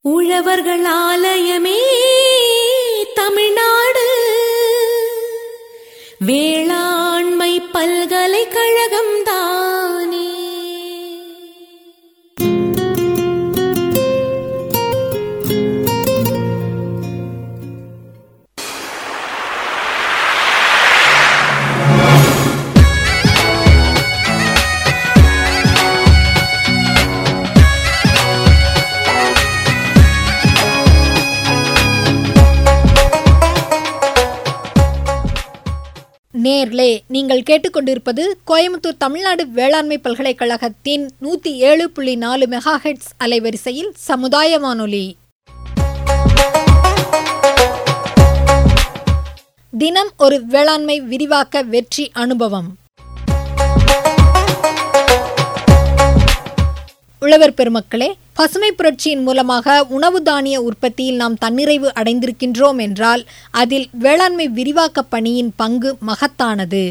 உழவர்கள் ஆலயமே தமிழ்நாடு வேளாண்மை பல்கலைக்கழகம் தானே நேர்லே நீங்கள் கேட்டுக்கொண்டிருப்பது கோயம்புத்தூர் தமிழ்நாடு வேளாண்மை பல்கலைக்கழகத்தின் நூற்றி ஏழு புள்ளி நாலு மெகாஹெட்ஸ் அலைவரிசையில் சமுதாய வானொலி தினம் ஒரு வேளாண்மை விரிவாக்க வெற்றி அனுபவம் உழவர் பெருமக்களே பசுமை புரட்சியின் மூலமாக உணவு தானிய உற்பத்தியில் நாம் தன்னிறைவு அடைந்திருக்கின்றோம் என்றால் அதில் வேளாண்மை விரிவாக்க பணியின் பங்கு மகத்தானது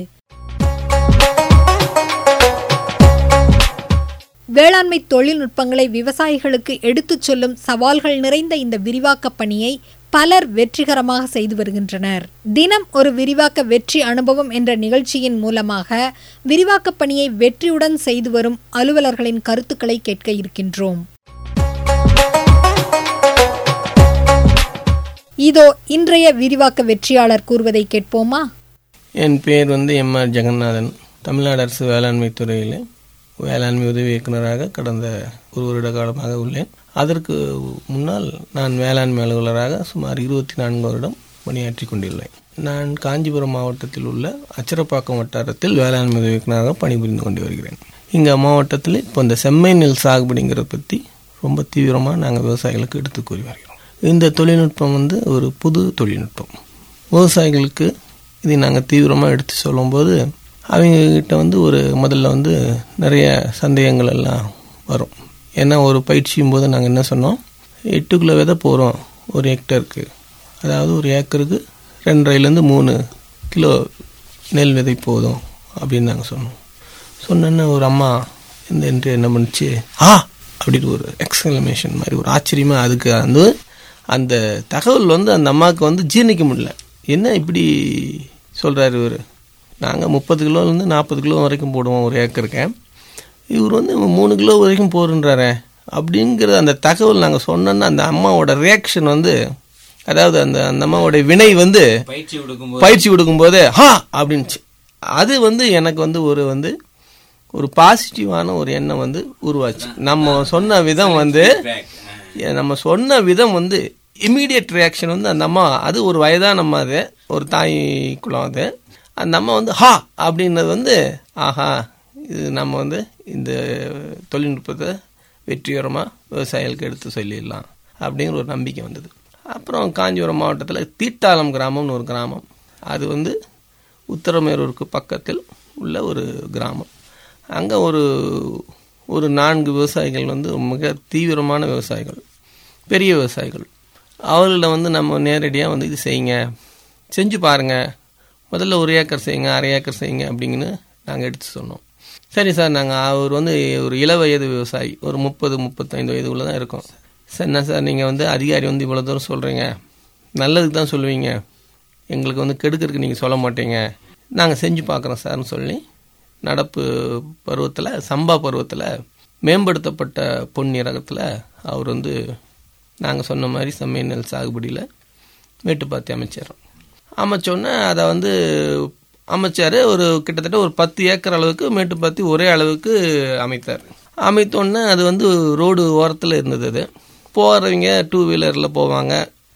வேளாண்மை தொழில்நுட்பங்களை விவசாயிகளுக்கு எடுத்துச் சொல்லும் சவால்கள் நிறைந்த இந்த விரிவாக்க பணியை பலர் வெற்றிகரமாக செய்து வருகின்றனர் தினம் ஒரு விரிவாக்க வெற்றி அனுபவம் என்ற நிகழ்ச்சியின் மூலமாக விரிவாக்க பணியை வெற்றியுடன் செய்து வரும் அலுவலர்களின் கருத்துக்களை கேட்க இருக்கின்றோம் இதோ இன்றைய விரிவாக்க வெற்றியாளர் கூறுவதை கேட்போமா என் பேர் வந்து எம் ஆர் ஜெகநாதன் தமிழ்நாடு அரசு வேளாண்மை துறையில் வேளாண்மை உதவி இயக்குநராக கடந்த ஒரு வருட காலமாக உள்ளேன் அதற்கு முன்னால் நான் வேளாண்மை அலுவலராக சுமார் இருபத்தி நான்கு வருடம் பணியாற்றி கொண்டுள்ளேன் நான் காஞ்சிபுரம் மாவட்டத்தில் உள்ள அச்சரப்பாக்கம் வட்டாரத்தில் வேளாண்மை உதவி இயக்குநராக பணிபுரிந்து கொண்டு வருகிறேன் இங்கே மாவட்டத்தில் இப்போ இந்த செம்மை நெல் சாகுபடிங்கிறத பற்றி ரொம்ப தீவிரமாக நாங்கள் விவசாயிகளுக்கு எடுத்து கூறி வருகிறோம் இந்த தொழில்நுட்பம் வந்து ஒரு புது தொழில்நுட்பம் விவசாயிகளுக்கு இதை நாங்கள் தீவிரமாக எடுத்து சொல்லும்போது அவங்கக்கிட்ட வந்து ஒரு முதல்ல வந்து நிறைய சந்தேகங்கள் எல்லாம் வரும் ஏன்னா ஒரு பயிற்சியும் போது நாங்கள் என்ன சொன்னோம் எட்டு கிலோ விதை போகிறோம் ஒரு ஹெக்டருக்கு அதாவது ஒரு ஏக்கருக்கு ரெண்டரைலேருந்து மூணு கிலோ நெல் விதை போதும் அப்படின்னு நாங்கள் சொன்னோம் சொன்னோன்னே ஒரு அம்மா இந்த என்று என்ன பண்ணுச்சு ஆ அப்படின்னு ஒரு எக்ஸ்கிளமேஷன் மாதிரி ஒரு ஆச்சரியமாக அதுக்கு வந்து அந்த தகவல் வந்து அந்த அம்மாவுக்கு வந்து ஜீர்ணிக்க முடியல என்ன இப்படி சொல்கிறாரு இவர் நாங்கள் முப்பது கிலோலேருந்து நாற்பது கிலோ வரைக்கும் போடுவோம் ஒரு ஏக்கருக்கு இவர் வந்து மூணு கிலோ வரைக்கும் போடுன்றாரே அப்படிங்கிற அந்த தகவல் நாங்கள் சொன்னோன்னா அந்த அம்மாவோட ரியாக்ஷன் வந்து அதாவது அந்த அந்த அம்மாவோட வினை வந்து பயிற்சி கொடுக்கும்போது பயிற்சி கொடுக்கும்போது ஹா அப்படின்ச்சு அது வந்து எனக்கு வந்து ஒரு வந்து ஒரு பாசிட்டிவான ஒரு எண்ணம் வந்து உருவாச்சு நம்ம சொன்ன விதம் வந்து ஏ, நம்ம சொன்ன விதம் வந்து இம்மீடியட் ரியாக்ஷன் வந்து அந்த அம்மா அது ஒரு வயதான அம்மா அது ஒரு தாய் குலம் அது அந்த அம்மா வந்து ஹா அப்படின்றது வந்து ஆஹா இது நம்ம வந்து இந்த தொழில்நுட்பத்தை வெற்றிகரமாக விவசாயிகளுக்கு எடுத்து சொல்லிடலாம் அப்படிங்கிற ஒரு நம்பிக்கை வந்தது அப்புறம் காஞ்சிபுரம் மாவட்டத்தில் தீட்டாளம் கிராமம்னு ஒரு கிராமம் அது வந்து உத்தரமேரூருக்கு பக்கத்தில் உள்ள ஒரு கிராமம் அங்கே ஒரு ஒரு நான்கு விவசாயிகள் வந்து மிக தீவிரமான விவசாயிகள் பெரிய விவசாயிகள் அவர்கள வந்து நம்ம நேரடியாக வந்து இது செய்யுங்க செஞ்சு பாருங்க முதல்ல ஒரு ஏக்கர் செய்யுங்க அரை ஏக்கர் செய்யுங்க அப்படிங்கன்னு நாங்கள் எடுத்து சொன்னோம் சரி சார் நாங்கள் அவர் வந்து ஒரு இள வயது விவசாயி ஒரு முப்பது முப்பத்தைந்து வயதுக்குள்ளே தான் இருக்கோம் சார் என்ன சார் நீங்கள் வந்து அதிகாரி வந்து இவ்வளோ தூரம் சொல்கிறீங்க நல்லதுக்கு தான் சொல்லுவீங்க எங்களுக்கு வந்து கெடுக்கிறதுக்கு நீங்கள் சொல்ல மாட்டீங்க நாங்கள் செஞ்சு பார்க்குறோம் சார்னு சொல்லி நடப்பு பருவத்தில் சம்பா பருவத்தில் மேம்படுத்தப்பட்ட பொன்னி ரகத்தில் அவர் வந்து நாங்கள் சொன்ன மாதிரி செம்மை நெல் சாகுபடியில் மேட்டுப்பாத்தி அமைச்சிடுறோம் அமைச்சோன்னே அதை வந்து அமைச்சார் ஒரு கிட்டத்தட்ட ஒரு பத்து ஏக்கர் அளவுக்கு மேட்டுப்பாத்தி ஒரே அளவுக்கு அமைத்தார் அமைத்தோன்னே அது வந்து ரோடு ஓரத்தில் இருந்தது அது போகிறவங்க டூ வீலரில் போவாங்க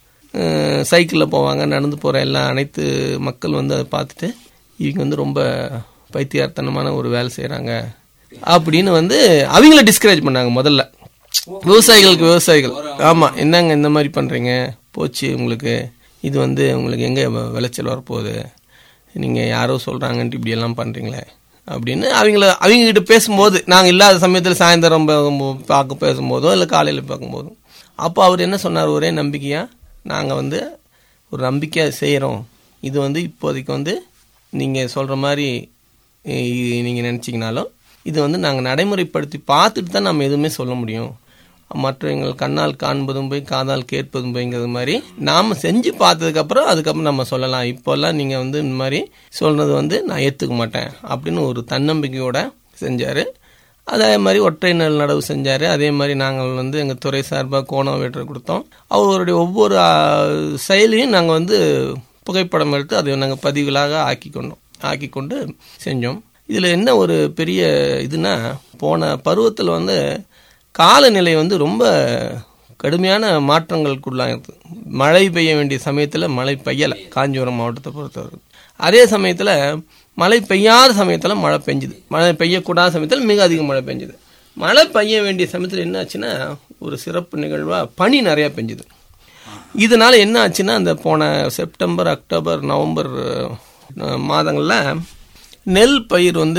சைக்கிளில் போவாங்க நடந்து போகிற எல்லா அனைத்து மக்கள் வந்து அதை பார்த்துட்டு இவங்க வந்து ரொம்ப பைத்தியார்த்தனமான ஒரு வேலை செய்கிறாங்க அப்படின்னு வந்து அவங்கள டிஸ்கரேஜ் பண்ணாங்க முதல்ல விவசாயிகளுக்கு விவசாயிகள் ஆமாம் என்னங்க இந்த மாதிரி பண்ணுறீங்க போச்சு உங்களுக்கு இது வந்து உங்களுக்கு எங்கே விளைச்சல் வரப்போகுது நீங்கள் யாரோ சொல்கிறாங்கன்ட்டு இப்படியெல்லாம் பண்ணுறீங்களே அப்படின்னு அவங்கள அவங்ககிட்ட பேசும்போது நாங்கள் இல்லாத சமயத்தில் சாயந்தரம் பா- பார்க்க பேசும்போதோ இல்லை காலையில் பார்க்கும்போதும் அப்போ அவர் என்ன சொன்னார் ஒரே நம்பிக்கையாக நாங்கள் வந்து ஒரு நம்பிக்கையாக செய்கிறோம் இது வந்து இப்போதைக்கு வந்து நீங்கள் சொல்கிற மாதிரி நீங்கள் நினச்சிங்கனாலும் இது வந்து நாங்கள் நடைமுறைப்படுத்தி பார்த்துட்டு தான் நம்ம எதுவுமே சொல்ல முடியும் மற்றவங்க கண்ணால் காண்பதும் போய் காதால் கேட்பதும் போய்ங்கிறது மாதிரி நாம் செஞ்சு பார்த்ததுக்கப்புறம் அதுக்கப்புறம் நம்ம சொல்லலாம் இப்போல்லாம் நீங்கள் வந்து இந்த மாதிரி சொல்கிறது வந்து நான் ஏற்றுக்க மாட்டேன் அப்படின்னு ஒரு தன்னம்பிக்கையோட செஞ்சார் அதே மாதிரி ஒற்றை நெல் நடவு செஞ்சார் அதே மாதிரி நாங்கள் வந்து எங்கள் துறை சார்பாக கோணம் வெட்டுற கொடுத்தோம் அவருடைய ஒவ்வொரு ஆ, செயலையும் நாங்கள் வந்து புகைப்படம் எடுத்து அதை நாங்கள் பதிவுகளாக ஆக்கி கொண்டோம் ஆக்கி கொண்டு செஞ்சோம் இதில் என்ன ஒரு பெரிய இதுனா போன பருவத்தில் வந்து காலநிலை வந்து ரொம்ப கடுமையான மாற்றங்களுக்குள்ளாகிறது மழை பெய்ய வேண்டிய சமயத்தில் மழை பெய்யலை காஞ்சிபுரம் மாவட்டத்தை பொறுத்தவரை அதே சமயத்தில் மழை பெய்யாத சமயத்தில் மழை பெஞ்சுது மழை பெய்யக்கூடாத சமயத்தில் மிக அதிக மழை பெஞ்சுது மழை பெய்ய வேண்டிய சமயத்தில் என்ன ஆச்சுன்னா ஒரு சிறப்பு நிகழ்வாக பனி நிறையா பெஞ்சுது இதனால என்ன ஆச்சுன்னா அந்த போன செப்டம்பர் அக்டோபர் நவம்பர் அஹ், மாதங்கள்ல நெல் பயிர் வந்து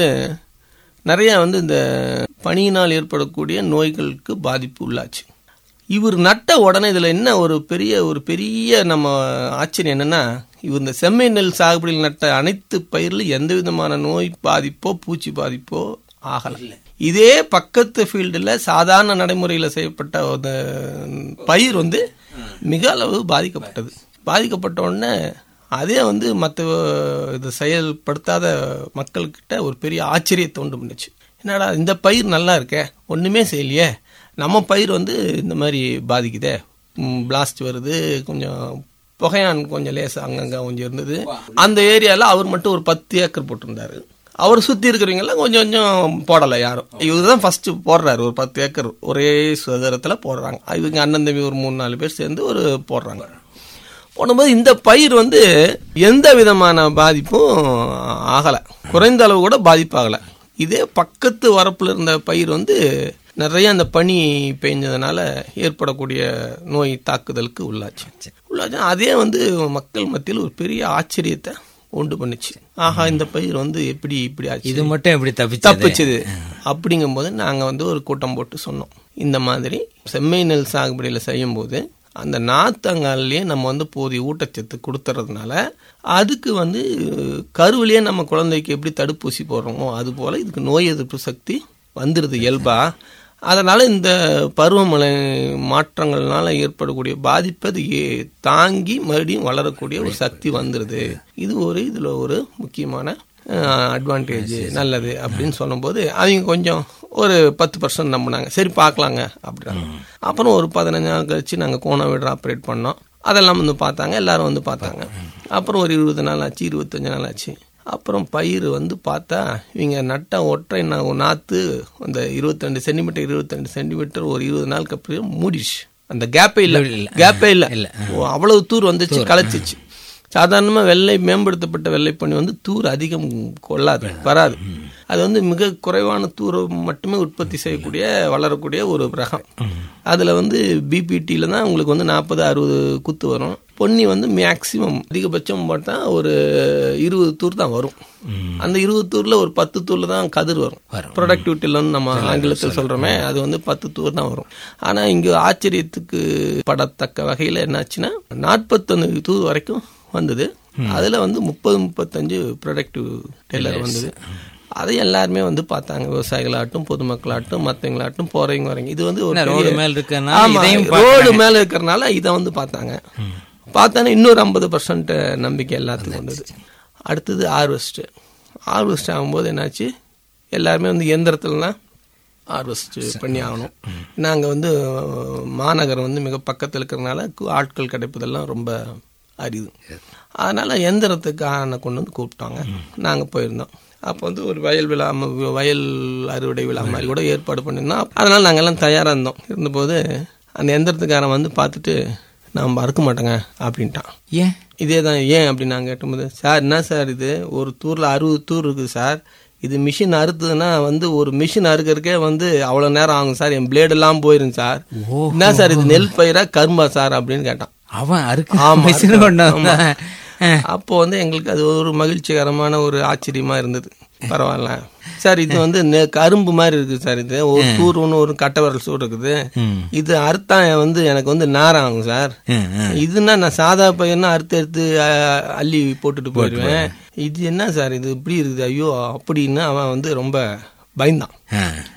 நிறைய வந்து இந்த பனியினால் ஏற்படக்கூடிய நோய்களுக்கு பாதிப்பு உள்ளாச்சு இவர் நட்ட உடனே இதில் என்ன ஒரு பெரிய ஒரு பெரிய நம்ம ஆச்சரியம் என்னன்னா இவர் இந்த செம்மை நெல் சாகுபடியில் நட்ட அனைத்து பயிரிலும் எந்த விதமான நோய் பாதிப்போ பூச்சி பாதிப்போ ஆகலை இதே பக்கத்து ஃபீல்டில் சாதாரண நடைமுறையில் செய்யப்பட்ட ஒரு பயிர் வந்து மிக அளவு பாதிக்கப்பட்டது பாதிக்கப்பட்ட உடனே அதே வந்து மற்ற இது செயல்படுத்தாத மக்கள்கிட்ட ஒரு பெரிய ஆச்சரியத்தை உண்டு பண்ணுச்சு என்னடா இந்த பயிர் நல்லா இருக்கே ஒன்றுமே செய்யலையே நம்ம பயிர் வந்து இந்த மாதிரி பாதிக்குதே பிளாஸ்ட் வருது கொஞ்சம் புகையான் கொஞ்சம் லேசா அங்கங்க கொஞ்சம் இருந்தது அந்த ஏரியாவில் அவர் மட்டும் ஒரு பத்து ஏக்கர் போட்டிருந்தாரு அவர் சுற்றி இருக்கிறவங்கெல்லாம் கொஞ்சம் கொஞ்சம் போடலை யாரும் இவர் தான் ஃபர்ஸ்ட் போடுறாரு ஒரு பத்து ஏக்கர் ஒரே சுதந்திரத்தில் போடுறாங்க இவங்க அண்ணன் தம்பி ஒரு மூணு நாலு பேர் சேர்ந்து ஒரு போடுறாங்க போடும்போது இந்த பயிர் வந்து எந்த விதமான பாதிப்பும் ஆகலை குறைந்த அளவு கூட பாதிப்பாகலை இதே பக்கத்து வரப்புல இருந்த பயிர் வந்து நிறைய அந்த பனி பெஞ்சதுனால ஏற்படக்கூடிய நோய் தாக்குதலுக்கு உள்ளாச்சு உள்ளாச்சு அதே வந்து மக்கள் மத்தியில் ஒரு பெரிய ஆச்சரியத்தை உண்டு பண்ணுச்சு ஆஹா இந்த பயிர் வந்து எப்படி இப்படி ஆச்சு இது மட்டும் எப்படி தப்பிச்சது தப்பிச்சுது அப்படிங்கும்போது நாங்கள் வந்து ஒரு கூட்டம் போட்டு சொன்னோம் இந்த மாதிரி செம்மை நெல் சாகுபடியில் செய்யும்போது அந்த நாத்தங்கால்லையே நம்ம வந்து போதிய ஊட்டச்சத்து கொடுத்துறதுனால அதுக்கு வந்து கருவிலேயே நம்ம குழந்தைக்கு எப்படி தடுப்பூசி போடுறோமோ அது போல் இதுக்கு நோய் எதிர்ப்பு சக்தி வந்துடுது இயல்பா அதனால் இந்த பருவமழை மாற்றங்கள்னால ஏற்படக்கூடிய பாதிப்பை அது ஏ- தாங்கி மறுபடியும் வளரக்கூடிய ஒரு சக்தி வந்துடுது இது ஒரு இதில் ஒரு முக்கியமான அட்வான்டேஜ் நல்லது அப்படின்னு சொல்லும்போது அவங்க கொஞ்சம் ஒரு பத்து பர்சன்ட் நம்பினாங்க சரி பார்க்கலாங்க அப்படின்னாங்க அப்புறம் ஒரு பதினஞ்சு நாள் கழிச்சு நாங்கள் கோண வீடு ஆப்ரேட் பண்ணோம் அதெல்லாம் வந்து பார்த்தாங்க எல்லாரும் வந்து பார்த்தாங்க அப்புறம் ஒரு இருபது நாள் ஆச்சு இருபத்தஞ்சு நாள் ஆச்சு அப்புறம் பயிர் வந்து பார்த்தா இவங்க நட்ட ஒற்றை நா- நாற்று அந்த இருபத்திரெண்டு சென்டிமீட்டர் இருபத்திரெண்டு சென்டிமீட்டர் ஒரு இருபது நாளுக்கு அப்புறம் மூடிடுச்சு அந்த கேப்பே இல்லை கேப்பே இல்லை ஓ, அவ்வளவு தூர் வந்துச்சு களைச்சிச்சு சாதாரணமாக வெள்ளை மேம்படுத்தப்பட்ட வெள்ளை பண்ணி வந்து தூர் அதிகம் கொள்ளாது வராது அது வந்து மிக குறைவான தூரை மட்டுமே உற்பத்தி செய்யக்கூடிய வளரக்கூடிய ஒரு ரகம் அதில் வந்து பிபிடியில் தான் உங்களுக்கு வந்து நாற்பது அறுபது குத்து வரும் பொன்னி வந்து மேக்சிமம் அதிகபட்சம் பார்த்தா ஒரு இருபது தூர் தான் வரும் அந்த இருபது தூரில் ஒரு பத்து தூரில் தான் கதிர் வரும் ப்ரொடக்டிவிட்டிலன்னு நம்ம ஆங்கிலத்தில் சொல்கிறோமே அது வந்து பத்து தூர் தான் வரும் ஆனால் இங்கே ஆச்சரியத்துக்கு படத்தக்க வகையில் என்னாச்சுன்னா நாற்பத்தொன்று தூர் வரைக்கும் வந்தது அதில் வந்து முப்பது முப்பத்தஞ்சு ப்ரொடக்டிவ் டெய்லர் வந்தது அதை எல்லாருமே வந்து பார்த்தாங்க விவசாயிகளாகட்டும் பொதுமக்களாகட்டும் மற்றவங்களாகட்டும் போறவங்க வரீங்க இது வந்து ஒரு என்ன, பெரிய- ரோடு மேல இருக்கறனால ஆமா, இதையும் ரோடு மேல இருக்கிறனால இதை வந்து பார்த்தாங்க பார்த்தானே இன்னொரு ஐம்பது பர்சன்ட் நம்பிக்கை எல்லாத்துக்கும் வந்தது அடுத்தது ஹார்வெஸ்ட் ஹார்வெஸ்ட் ஆகும்போது என்னாச்சு எல்லாருமே வந்து எந்திரத்துலலாம் ஹார்வெஸ்ட் பண்ணி ஆகணும் நாங்கள் வந்து அஹ், மாநகரம் வந்து மிக பக்கத்தில் இருக்கிறனால கு- ஆட்கள் கிடைப்பதெல்லாம் ரொம்ப அரிது அதனால எந்திரத்துக்கான கொண்டு வந்து கூப்பிட்டாங்க நாங்கள் போயிருந்தோம் அப்போ வந்து ஒரு வயல் விழா ம- வயல் அறுவடை விழா மாதிரி கூட ஏற்பாடு பண்ணியிருந்தோம் அதனால நாங்கள் எல்லாம் தயாராக இருந்தோம் இருந்தபோது அந்த எந்திரத்துக்காரன் வந்து பார்த்துட்டு நான் அறுக்க மாட்டேங்க அப்படின்ட்டான் ஏன் இதே தான் ஏன் அப்படின்னு நான் கேட்டும்போது சார் என்ன சார் இது ஒரு தூரில் அறுபது தூர் இருக்குது சார் இது மிஷின் அறுத்ததுன்னா வந்து ஒரு மிஷின் அறுக்கிறதுக்கே வந்து அவ்வளோ நேரம் ஆகும் சார் என் பிளேடெல்லாம் போயிரும் சார் என்ன சார் இது நெல் பயிரா கரும்பா சார் அப்படின்னு கேட்டான் அவன் அறுக்க ஆமா, மிஷின் அறுக்க- கொண்டு ஆமா. வந்தான். அஹ். அப்போ வந்து எங்களுக்கு அது ஒரு மகிழ்ச்சிகரமான ஒரு ஆச்சரியமா இருந்தது பரவாயில்ல சார் இது வந்து நெ- கரும்பு மாதிரி இருக்குது சார் இது ஒரு தூர் ஒன்று ஒரு கட்டை விரல் சூடு இருக்குது ம். இது அறுத்தா வந்து எனக்கு வந்து நேரம் ஆகும் சார் ம், ம். இதுன்னா நான் சாதா பையனா அறுத்து எடுத்து அஹ், அள்ளி போட்டுட்டு போயிடுவேன் இது என்ன சார் இது இப்படி இருக்குது ஐயோ அப்படின்னு அவன் வந்து ரொம்ப பயந்தான் அஹ்.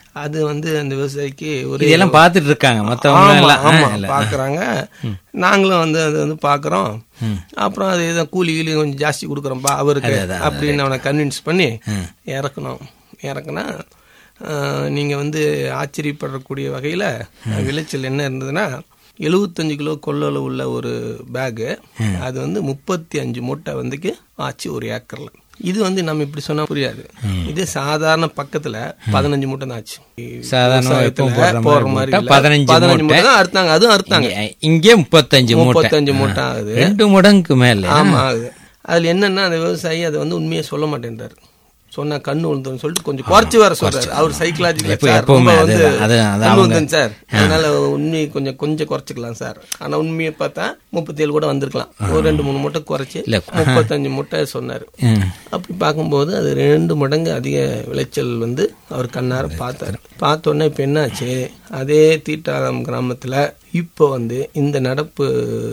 அது வந்து அந்த விவசாயிக்கு ஒரு இதெல்லாம் பார்த்துட்டு இருக்காங்க மத்தவங்க ஆமா எல்லாம் ஆமா ஆ, இல்ல. பாக்குறாங்க நாங்களும் வந்து அது வந்து பாக்குறோம் அப்புறம் அது ஏதோ கூலி கீலி கொஞ்சம் ஜாஸ்தி கொடுக்குறோம்ப்பா அவருக்கு அப்படின்னு அவனை கன்வின்ஸ் பண்ணி இறக்கணும் இறக்குனா ஆஹ், நீங்க வந்து ஆச்சரியப்படக்கூடிய வகையில விளைச்சல் என்ன இருந்ததுன்னா எழுபத்தஞ்சு கிலோ கொள்ளளவு உள்ள ஒரு பேகு அது வந்து முப்பத்தி அஞ்சு மூட்டை வந்துக்கு ஆச்சு ஒரு ஏக்கர்ல இது வந்து நம்ம இப்படி சொன்னா புரியாது இது சாதாரண பக்கத்துல பதினஞ்சு மூட்டை தான் ஆச்சு சாதாரணமா எப்பவும் விவசாயத்துல போடுற போடுற மாதிரி மாதிரி மூட்டை, இல்ல. 15 பதினஞ்சு மூட்டை. மூட்டை தான் அறுத்தாங்க அதுவும் அறுத்தாங்க இங்க- இங்கே முப்பத்தஞ்சு மூட்டை முப்பத்தஞ்சு மூட்டை ஆகுது ரெண்டு முடங்கு மேல ஆமா ஆகுது அதுல என்னன்னா அந்த விவசாயி அதை வந்து உண்மையை சொல்ல மாட்டேன்றாரு சொன்னா கண்ணு விழுந்துன்னு சொல்லிட்டு கொஞ்சம் குறைச்சு வர சொல்றாரு அவர் சைக்கலாஜிக்கல் எப்ப- சார் எப்பவுமே ரொம்ப வந்து அதுதான், அதுதான், அது கண்ணு அவங்க- விழுந்துன்னு சார் அதனால உண்மையை கொஞ்சம் கொஞ்சம் குறைச்சிக்கலாம் சார் ஆனா உண்மையை பார்த்தா முப்பத்தேழு கூட வந்திருக்கலாம் ஒரு ரெண்டு மூணு மூட்டை குறைச்சு இல்ல. முப்பத்தஞ்சு மூட்டை சொன்னாரு ம். அப்படி பார்க்கும்போது அது ரெண்டு மடங்கு அதிக விளைச்சல் வந்து அவர் கண்ணார பார்த்தாரு பார்த்த உடனே இப்போ என்னாச்சு அதே தீட்டாளம் கிராமத்தில் இப்போ வந்து இந்த நடப்பு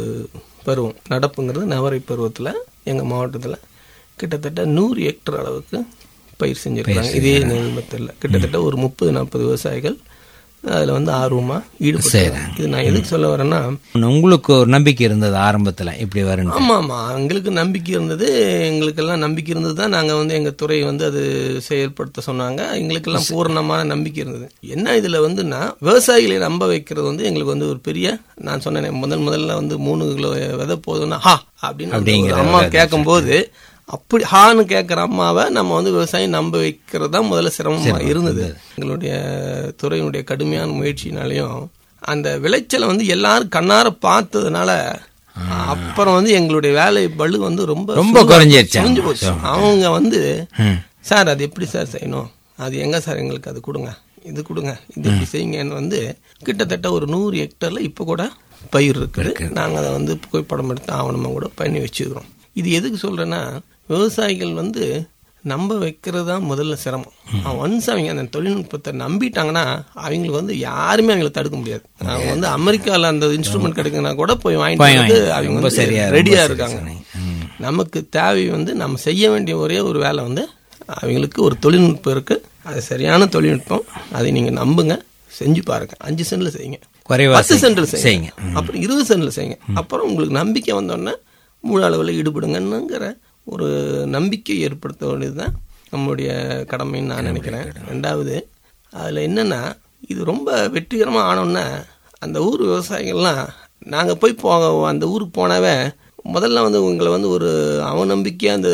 பருவம் நடப்புங்கிறது நவரை பருவத்தில் எங்கள் மாவட்டத்தில் கிட்டத்தட்ட நூறு ஹெக்டர் அளவுக்கு பயிர் செஞ்சிருக்காங்க இதே நெல்மத்தில் கிட்டத்தட்ட ஒரு முப்பது நாற்பது விவசாயிகள் அதில் வந்து ஆர்வமாக ஈடுபட்டு இது நான் எதுக்கு சொல்ல வரேன்னா உங்களுக்கு ஒரு நம்பிக்கை இருந்தது ஆரம்பத்துல இப்படி வரும்னு ஆமா ஆமா எங்களுக்கு நம்பிக்கை இருந்தது எங்களுக்கெல்லாம் நம்பிக்கை இருந்தது தான் நாங்க வந்து எங்க துறை வந்து அது செயல்படுத்த சொன்னாங்க எங்களுக்கெல்லாம் பூர்ணமான நம்பிக்கை இருந்தது என்ன இதுல வந்துன்னா விவசாயிகளை நம்ப வைக்கிறது வந்து எங்களுக்கு வந்து ஒரு பெரிய நான் சொன்னேன் முதல் முதல்ல வந்து மூணு கிலோ விதை போதும்னா ஹா அப்படின்னு அந்த ஒரு அம்மா கேட்கும்போது அப்படி ஹான்னு கேட்குற அம்மாவை நம்ம வந்து விவசாயம் நம்ப வைக்கிறது தான் முதல்ல சிரமமா இருந்தது எங்களுடைய துறையினுடைய கடுமையான முயற்சினாலையும் அந்த விளைச்சலை வந்து எல்லாரும் கண்ணார பார்த்ததுனால அப்புறம் வந்து எங்களுடைய வேலை பளு வந்து ரொம்ப ரொம்ப சுருங்க- குறைஞ்சிருச்சு. சுருங்கி போச்சு அவங்க வந்து சார் அது எப்படி சார் செய்யணும் அது எங்க சார் எங்களுக்கு அது கொடுங்க இது கொடுங்க இது இப்படி செய்யுங்கன்னு வந்து கிட்டத்தட்ட ஒரு நூறு ஹெக்டர்ல இப்ப கூட பயிர் இருக்குது நாங்க அதை வந்து புகைப்படம் எடுத்து ஆவணமா கூட பண்ணி வச்சுக்கிறோம் இது எதுக்கு சொல்றேன்னா விவசாயிகள் வந்து நம்ப வைக்கிறது தான் முதல்ல சிரமம் ஒன்ஸ் அவங்க அந்த தொழில்நுட்பத்தை நம்பிட்டாங்கன்னா அவங்களுக்கு வந்து யாருமே அவங்களை தடுக்க முடியாது அவங்க வந்து அமெரிக்கால அந்த இன்ஸ்ட்ருமெண்ட் கிடைக்குன்னா கூட போய் வாங்கிட்டு வந்து அவங்க ரொம்ப வந்து சரியா, ரொம்ப ரெடியா சரி இருக்காங்க சொன்னீங்க. ம். நமக்கு தேவை வந்து நம்ம செய்ய வேண்டிய ஒரே ஒரு வேலை வந்து அவங்களுக்கு ஒரு தொழில்நுட்பம் இருக்கு அது சரியான தொழில்நுட்பம் அதை நீங்க நம்புங்க செஞ்சு பாருங்க அஞ்சு சென்ட்ல செய்யுங்க குறைவா பத்து சென்ட்ல செய்யுங்க செய்யுங்க. அப்புறம் இருபது சென்ட்ல செய்யுங்க அப்புறம் உங்களுக்கு நம்பிக்கை வந்தோடனே முழு அளவில் ஈடுபடுங்கன்னுங்கிற ஒரு நம்பிக்கை ஏற்படுத்த வேண்டியதுதான் நம்மளுடைய கடமைன்னு நான் நினைக்கிறேன் ரெண்டாவது அதுல என்னன்னா இது ரொம்ப வெற்றிகரமா ஆனோன்னா அந்த ஊர் விவசாயிகள்லாம் நாங்க போய் போக அந்த ஊருக்கு போனாவே முதல்ல வந்து உங்களை வந்து ஒரு அவநம்பிக்கையா அந்த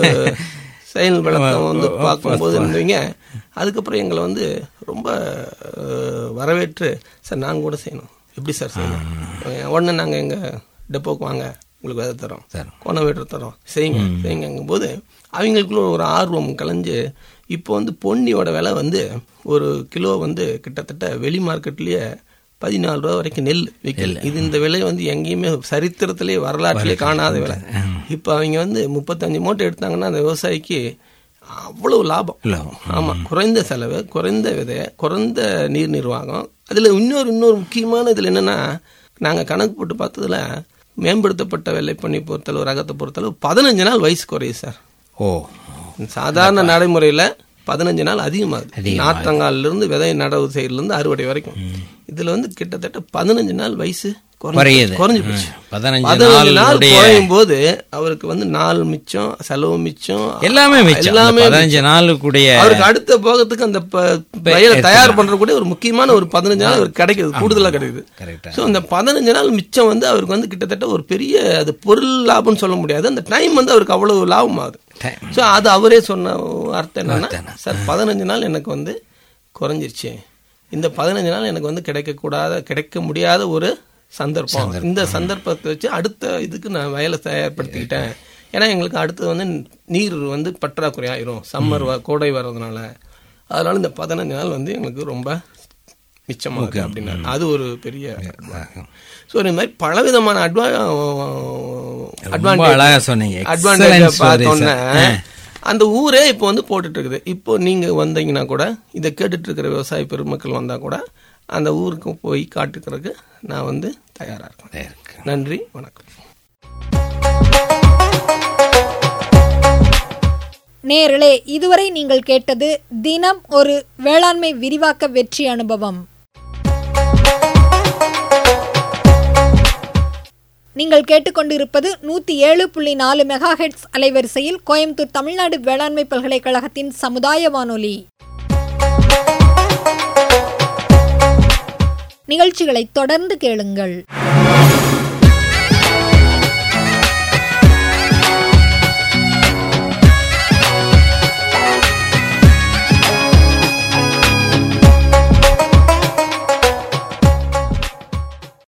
செயல் விளக்கம் வந்து பார்க்கும்போது இருந்தவங்க அதுக்கப்புறம் எங்களை வந்து ரொம்ப அஹ், வரவேற்று சார் நாங்கள் கூட செய்யணும் எப்படி சார் செய்யணும் உடனே நாங்கள் எங்கள் டெப்போக்கு வாங்க உங்களுக்கு விதை தரோம் கோண வீட்டர் தரோம் செய்யுங்க செய்யுங்கும் போது அவங்களுக்குள்ள ஒரு ஆர்வம் கலைஞ்சு இப்போ வந்து பொன்னியோட விலை வந்து ஒரு கிலோ வந்து கிட்டத்தட்ட வெளி மார்க்கெட்லயே பதினாலு ரூபா வரைக்கும் நெல் விற்கல இது இந்த விலை வந்து எங்கேயுமே சரித்திரத்திலே வரலாற்றிலே காணாத விலை இப்போ அவங்க வந்து முப்பத்தஞ்சு மூட்டை எடுத்தாங்கன்னா அந்த விவசாயிக்கு அவ்வளவு லாபம் ஆமா குறைந்த செலவு குறைந்த விதை குறைந்த நீர் நிர்வாகம் அதுல இன்னொரு இன்னொரு முக்கியமான இதுல என்னன்னா நாங்க கணக்கு போட்டு பார்த்ததுல மேம்படுத்தப்பட்ட வெள்ளை பண்ணி பொறுத்தளவு ரகத்தை பொறுத்தளவு பதினஞ்சு நாள் வயசு குறையுது சார் ஓ சாதாரண நடைமுறையில பதினஞ்சு நாள் அதிகமாகுது நாத்தங்கால்ல இருந்து விதை நடவு செய்யறதுல இருந்து அறுவடை வரைக்கும் இதுல வந்து கிட்டத்தட்ட பதினஞ்சு நாள் வயசு குறைஞ்சு குறையுது. போச்சு. குறைஞ்சு போச்சு பதினஞ்சு பதினஞ்சு நாள் நாளுடைய- குறையும் போது அவருக்கு வந்து நாள் மிச்சம் செலவு மிச்சம் எல்லாமே மிச்சம் எல்லாமே அந்த பதினஞ்சு நாளுக்குடைய அவருக்கு அடுத்த போகத்துக்கு அந்த ப- பயிரை தயார் பண்ற கூட ஒரு முக்கியமான ஒரு பதினஞ்சு நாள் அவருக்கு கிடைக்குது கூடுதலா கிடைக்குது கரெக்டா சோ அந்த பதினஞ்சு நாள் மிச்சம் வந்து அவருக்கு வந்து கிட்டத்தட்ட ஒரு பெரிய அது பொருள் லாபம்னு சொல்ல முடியாது அந்த டைம் வந்து அவருக்கு அவ்வளவு லாபம் ஆகுது Time. சோ அது அவரே சொன்ன அர்த்தம் என்னன்னா சார் பதினஞ்சு நாள் எனக்கு வந்து குறைஞ்சிருச்சு இந்த பதினஞ்சு நாள் எனக்கு வந்து கிடைக்க கூடாத கிடைக்க முடியாத ஒரு சந்தர்ப்பம் இந்த சந்தர்ப்பத்தை வச்சு அடுத்த இதுக்கு நான் வயலை தயார்படுத்திக்கிட்டேன் ஏன்னா எங்களுக்கு அடுத்தது வந்து நீர் வந்து பற்றாக்குறை ஆயிரும் சம்மர் கோடை வர்றதுனால அதனால இந்த பதினஞ்சு நாள் வந்து எங்களுக்கு ரொம்ப மிச்சமாகுது அப்படின்னா அது ஒரு பெரிய ஸோ இந்த மாதிரி பலவிதமான அட்வா ரொம்ப அழகா சொன்னீங்க அட்வான்டேஜ் Excellent story, பார்த்தோன்னே sir. அந்த ஊரே இப்போ வந்து போட்டுட்டு இருக்குது இப்போ நீங்க வந்தீங்கன்னா கூட இதை கேட்டுட்டு இருக்கிற விவசாய பெருமக்கள் வந்தா கூட அந்த ஊருக்கு போய் காட்டுக்கிறதுக்கு நான் வந்து தயாரா இருக்கேன் நன்றி வணக்கம் நேர்களே இதுவரை நீங்கள் கேட்டது தினம் ஒரு வேளாண்மை விரிவாக்க வெற்றி அனுபவம் நீங்கள் கேட்டுக்கொண்டிருப்பது நூற்றி ஏழு புள்ளி நாலு மெகாஹெட்ஸ் அலைவரிசையில் கோயம்புத்தூர் தமிழ்நாடு வேளாண்மை பல்கலைக்கழகத்தின் சமுதாய வானொலி நிகழ்ச்சிகளை தொடர்ந்து கேளுங்கள்